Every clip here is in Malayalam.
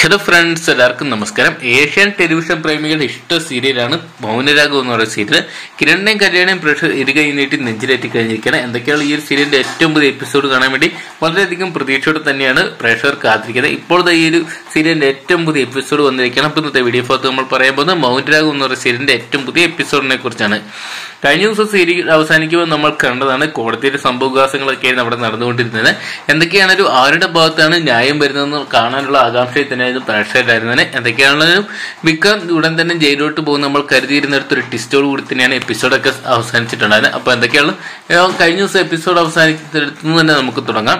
ഹലോ ഫ്രണ്ട്സ് എല്ലാവർക്കും നമസ്കാരം ഏഷ്യൻ ടെലിവിഷൻ പ്രേമികളുടെ ഇഷ്ട സീരിയലാണ് മൗനരാഗം എന്ന് പറയുന്ന സീരിയൽ കിരണിനെയും കല്യാണിയും പ്രഷർ ഇരുകൈ നീട്ടി നെഞ്ചിലേറ്റി കഴിഞ്ഞിരിക്കുകയാണ് എന്തൊക്കെയാണ് ഈ ഒരു സീരിയലിന്റെ ഏറ്റവും പുതിയ എപ്പിസോഡ് കാണാൻ വേണ്ടി വളരെയധികം പ്രതീക്ഷയോടെ തന്നെയാണ് പ്രേക്ഷകർ കാത്തിരിക്കുന്നത് ഇപ്പോഴത്തെ ഈ ഒരു സീരിയലിന്റെ ഏറ്റവും പുതിയ എപ്പിസോഡ് വന്നിരിക്കുകയാണ് അപ്പോൾ ഇന്നത്തെ വീഡിയോ ഭാഗത്ത് നമ്മൾ പറയാൻ പോകുന്നത് മൗനരാഗം എന്ന് പറയുന്ന സീരിയലിന്റെ ഏറ്റവും പുതിയ എപ്പിസോഡിനെ കുറിച്ചാണ് കഴിഞ്ഞ ദിവസം സീരിയൽ അവസാനിക്കുമ്പോൾ നമ്മൾ കണ്ടതാണ് കോടതിയുടെ സംഭവവികാസങ്ങളൊക്കെയായിരുന്നു അവിടെ നടന്നുകൊണ്ടിരുന്നത് എന്തൊക്കെയാണൊരു ആരുടെ ഭാഗത്താണ് ന്യായം വരുന്നതെന്ന് കാണാനുള്ള ആകാംക്ഷയിൽ തന്നെയായിരുന്നു പ്രേക്ഷകരായിരുന്നത് എന്തൊക്കെയാണെങ്കിലും മിക്ക ഉടൻ തന്നെ ജയിലോട്ട് പോകുന്ന നമ്മൾ കരുതിയിരുന്നിടത്ത് ഒരു ടിസ്റ്റോട് കൂടി തന്നെയാണ് എപ്പിസോഡൊക്കെ അവസാനിച്ചിട്ടുണ്ടായിരുന്നത് അപ്പൊ എന്തൊക്കെയാണ് ഏഹ് കഴിഞ്ഞ ദിവസം എപ്പിസോഡ് അവസാനിക്കുന്നിടത്തു നിന്ന് തന്നെ നമുക്ക് തുടങ്ങാം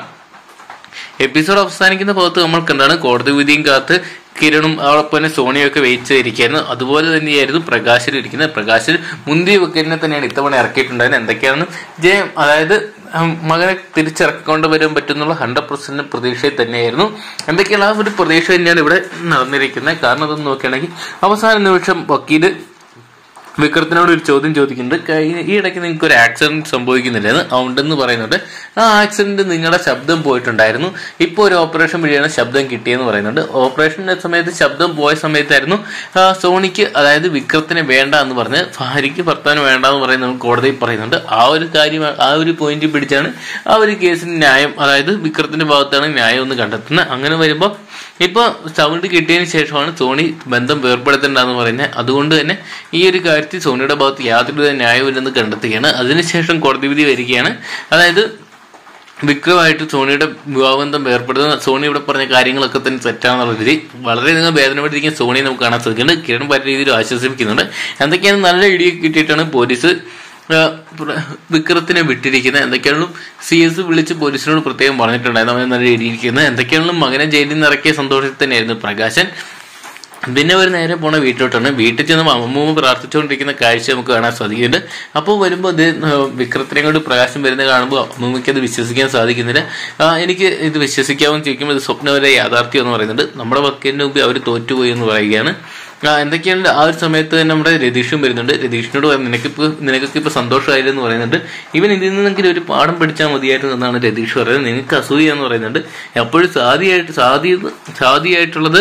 എപ്പിസോഡ് അവസാനിക്കുന്ന ഭാഗത്ത് നമ്മൾ കണ്ടാണ് കോടതി വിധിയും കാത്ത് കിരണും അവളൊപ്പം തന്നെ സോണിയൊക്കെ വെയിറ്റ് ചെയ്തിരിക്കുകയായിരുന്നു അതുപോലെ തന്നെയായിരുന്നു പ്രകാശിൽ ഇരിക്കുന്നത് പ്രകാശിൽ മുന്തിയ വിക്കറ്റിനെ തന്നെയാണ് ഇത്തവണ ഇറക്കിയിട്ടുണ്ടായിരുന്നത് എന്തൊക്കെയാണ് ജയം അതായത് ഉം, മകനെ തിരിച്ചിറക്കിക്കൊണ്ട് വരാൻ പറ്റുന്നുള്ള ഹൺഡ്രഡ് പെർസെന്റ് പ്രതീക്ഷയിൽ തന്നെയായിരുന്നു എന്തൊക്കെയാണ് ആ ഒരു പ്രതീക്ഷ തന്നെയാണ് ഇവിടെ നടന്നിരിക്കുന്നത് കാരണം അതൊന്ന് നോക്കുകയാണെങ്കിൽ അവസാന നിമിഷം വക്കീല് വിക്രത്തിനോട് ഒരു ചോദ്യം ചോദിക്കുന്നുണ്ട് കഴിഞ്ഞ ഈ ഇടയ്ക്ക് നിങ്ങൾക്ക് ഒരു ആക്സിഡന്റ് സംഭവിക്കുന്നില്ലെന്ന് ഉണ്ടെന്ന് പറയുന്നുണ്ട് ആ ആക്സിഡന്റ് നിങ്ങളുടെ ശബ്ദം പോയിട്ടുണ്ടായിരുന്നു ഇപ്പോൾ ഒരു ഓപ്പറേഷൻ വഴിയാണ് ശബ്ദം കിട്ടിയെന്ന് പറയുന്നുണ്ട് ഓപ്പറേഷന്റെ സമയത്ത് ശബ്ദം പോയ സമയത്തായിരുന്നു ആ, സോണിക്ക് അതായത് വിക്രത്തിനെ വേണ്ട എന്ന് പറഞ്ഞ് ഭാര്യയ്ക്ക് ഭർത്താവിന് വേണ്ട എന്ന് പറയുന്നത് കോടതിയിൽ പറയുന്നുണ്ട് ആ ഒരു കാര്യം ആ ഒരു പോയിന്റ് പിടിച്ചാണ് ആ ഒരു കേസിന് ന്യായം അതായത് വിക്രത്തിന്റെ ഭാഗത്താണ് ന്യായം എന്ന് കണ്ടെത്തുന്നത് അങ്ങനെ വരുമ്പോൾ ഇപ്പൊ സൗണ്ട് കിട്ടിയതിന് ശേഷമാണ് സോണി ബന്ധം വേർപ്പെടുത്തേണ്ടതെന്ന് പറയുന്നത് അതുകൊണ്ട് തന്നെ ഈ ഒരു കാര്യത്തിൽ സോണിയുടെ ഭാഗത്ത് യാതൊരു ന്യായമില്ലെന്ന് കണ്ടെത്തുകയാണ് അതിനുശേഷം കോടതി വിധി വരികയാണ് അതായത് വിക്രമായിട്ട് സോണിയുടെ വിവാഹബന്ധം ഏർപ്പെടുത്തുന്ന സോണി ഇവിടെ പറഞ്ഞ കാര്യങ്ങളൊക്കെ തന്നെ തെറ്റാണെന്നുള്ള രീതി വളരെയധികം വേദനപ്പെട്ടിരിക്കുന്ന സോണിയെ നമുക്ക് കാണാൻ സാധിക്കുന്നുണ്ട് കിരൺ പല രീതിയിൽ ആശ്വസിപ്പിക്കുന്നുണ്ട് എന്തൊക്കെയാണ് നല്ല ഇടി കിട്ടിയിട്ടാണ് പോലീസ് ആ, പ്ര- വിക്രത്തിനെ വിട്ടിരിക്കുന്നത് എന്തൊക്കെയാണെങ്കിലും സി എസ് വിളിച്ച് പോലീസിനോട് പ്രത്യേകം പറഞ്ഞിട്ടുണ്ടായിരുന്നു അവനെ നല്ല ഇടിയിരിക്കുന്നത് എന്തൊക്കെയാണെങ്കിലും മകനെ ജയിലിൽ നിന്ന് ഇറക്കിയ സന്തോഷത്തിൽ തന്നെയായിരുന്നു പ്രകാശൻ പിന്നെ ഒരു നേരെ പോണ വീട്ടിലോട്ടാണ് വീട്ടിൽ ചെന്ന് അമ്മൂമ്മ പ്രാർത്ഥിച്ചുകൊണ്ടിരിക്കുന്ന കാഴ്ച നമുക്ക് കാണാൻ സാധിക്കുന്നുണ്ട് അപ്പോൾ വരുമ്പോൾ ഇത് വിക്രത്തിനെ കൊണ്ട് പ്രകാശം വരുന്നത് കാണുമ്പോൾ അമ്മൂമ്മയ്ക്ക് അത് വിശ്വസിക്കാൻ സാധിക്കുന്നില്ല ആ, എനിക്ക് ഇത് വിശ്വസിക്കാമെന്ന് ചോദിക്കുമ്പോൾ ഇത് സ്വപ്നവരെ യാഥാർത്ഥ്യം എന്ന് പറയുന്നുണ്ട് നമ്മുടെ വക്കീലിന് മുമ്പ് അവർ തോറ്റുപോയി എന്ന് പറയുകയാണ് ആ, എന്തൊക്കെയാണ് ആ ഒരു സമയത്ത് തന്നെ നമ്മുടെ രതീഷും വരുന്നുണ്ട് രതീഷിനോട് പറഞ്ഞു നിനക്കിപ്പോ നിനക്കൊക്കെ ഇപ്പൊ സന്തോഷമായില്ല എന്ന് പറയുന്നുണ്ട് ഇവൻ ഇതിൽ നിന്നെങ്കിലും ഒരു പാഠം പഠിച്ചാൽ മതിയായിരുന്നു എന്നാണ് രതീഷ് പറയുന്നത് നിനക്ക് അസൂയ എന്ന് പറയുന്നുണ്ട് അപ്പോഴും സാദിയായിട്ട് സാദി സാദിയായിട്ടുള്ളത്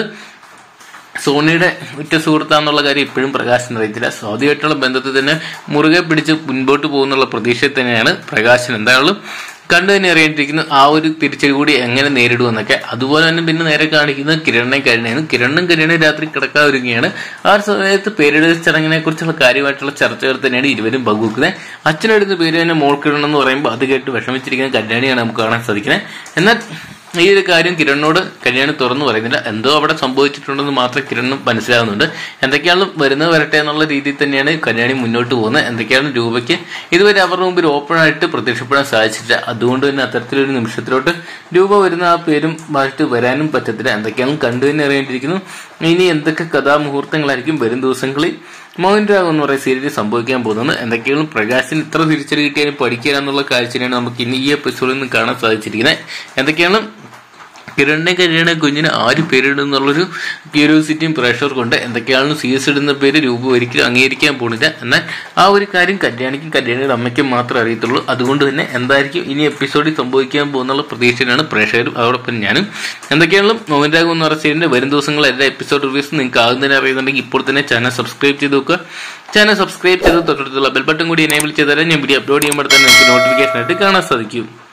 സോണിയുടെ ഉറ്റ സുഹൃത്താന്നുള്ള കാര്യം ഇപ്പോഴും പ്രകാശൻ അറിയത്തില്ല സ്വാതിയായിട്ടുള്ള ബന്ധത്തിൽ തന്നെ മുറുകെ പിടിച്ച് മുൻപോട്ട് പോകുന്നുള്ള പ്രതീക്ഷയിൽ തന്നെയാണ് പ്രകാശൻ എന്തായാലും കണ്ടു തന്നെ അറിയേണ്ടിയിരിക്കുന്നു ആ ഒരു തിരിച്ചടി കൂടി എങ്ങനെ നേരിടുമെന്നൊക്കെ അതുപോലെ തന്നെ പിന്നെ നേരെ കാണിക്കുന്നത് കിരണിനെ കരുണയാണ് കിരണും കരുണയും രാത്രി കിടക്കാൻ ഒരുങ്ങുകയാണ് ആ ഒരു സമയത്ത് പേരെടുത്ത ചടങ്ങിനെ കുറിച്ചുള്ള കാര്യമായിട്ടുള്ള ചർച്ചകൾ തന്നെയാണ് ഇരുവരും പങ്കുവെക്കുന്നത് അച്ഛനെടുത്ത പേര് തന്നെ മോൾ കിരണം എന്ന് പറയുമ്പോൾ അത് കേട്ട് വിഷമിച്ചിരിക്കുന്ന കല്യാണിയാണ് നമുക്ക് കാണാൻ സാധിക്കുന്നത് എന്നാൽ ഈ ഒരു കാര്യം കിരണിനോട് കല്യാണി തുറന്നു പറയുന്നില്ല എന്തോ അവിടെ സംഭവിച്ചിട്ടുണ്ടെന്ന് മാത്രം കിരണിനും മനസ്സിലാകുന്നുണ്ട് എന്തൊക്കെയാണ് വരുന്നത് വരട്ടെ എന്നുള്ള രീതിയിൽ തന്നെയാണ് കല്യാണി മുന്നോട്ട് പോകുന്നത് എന്തൊക്കെയാണ് രൂപയ്ക്ക് ഇതുവരെ അവരുടെ മുമ്പിൽ ഓപ്പൺ ആയിട്ട് പ്രത്യക്ഷപ്പെടാൻ സാധിച്ചില്ല അതുകൊണ്ട് തന്നെ അത്തരത്തിലൊരു നിമിഷത്തിലോട്ട് രൂപ വരുന്ന ആ പേരും മാറ്റി വരാനും പറ്റത്തില്ല എന്തൊക്കെയാണ് കണ്ടു തന്നെ അറിയേണ്ടിയിരിക്കുന്നു ഇനി എന്തൊക്കെ കഥാമുഹൂർത്തങ്ങളായിരിക്കും വരും ദിവസങ്ങളിൽ മോഹൻ രാഘവ് എന്ന് പറയുന്ന സീരിയൽ സംഭവിക്കാൻ പോകുന്നത് എന്തൊക്കെയാണ് പ്രകാശിന് ഇത്ര തിരിച്ചടി കിട്ടിയാലും പഠിക്കുക എന്നുള്ള കാഴ്ചയാണ് നമുക്ക് ഇനി ഈ എപ്പിസോഡിൽ നിന്ന് കാണാൻ സാധിച്ചിരിക്കുന്നത് എന്തൊക്കെയാണ് കിരണിനെ കല്യാണ കുഞ്ഞിന് ആര് പേരിടും എന്നുള്ളൊരു ക്യൂരിയോസിറ്റിയും പ്രഷർ കൊണ്ട് എന്തൊക്കെയാണ് സി എസ് ഇടുന്ന പേര് രൂപ ഒരിക്കലും അംഗീകരിക്കാൻ പോകുന്നില്ല എന്നാൽ ആ ഒരു കാര്യം കല്യാണിക്കും കല്യാണിയുടെ അമ്മയ്ക്കും മാത്രമേ അറിയത്തുള്ളൂ അതുകൊണ്ട് തന്നെ എന്തായിരിക്കും ഇനി എപ്പിസോഡിൽ സംഭവിക്കാൻ പോകുന്നുള്ള പ്രതീക്ഷയിലാണ് പ്രേക്ഷകരും അതോടൊപ്പം ഞാനും എന്തൊക്കെയാണ് മോഹൻരാഘവ് എന്ന് പറഞ്ഞ സീരിയലിന്റെ വരും ദിവസങ്ങളിൽ എല്ലാ എപ്പിസോഡ് റിവ്യൂസ് നിങ്ങൾക്ക് ആദ്യം തന്നെ അറിയുന്നുണ്ടെങ്കിൽ ഇപ്പോൾ തന്നെ ചാനൽ സബ്സ്ക്രൈബ് ചെയ്ത് നോക്കുക ചാനൽ സബ്സ്ക്രൈബ് ചെയ്ത് തൊട്ടടുത്തുള്ള ബെൽ ബട്ടൺ കൂടി എനേബിൾ ചെയ്താലേ ഞാൻ വീഡിയോ അപ്ലോഡ് ചെയ്യുമ്പോൾ തന്നെ നിങ്ങൾക്ക് നോട്ടിഫിക്കേഷൻ ആയിട്ട് കാണാൻ സാധിക്കും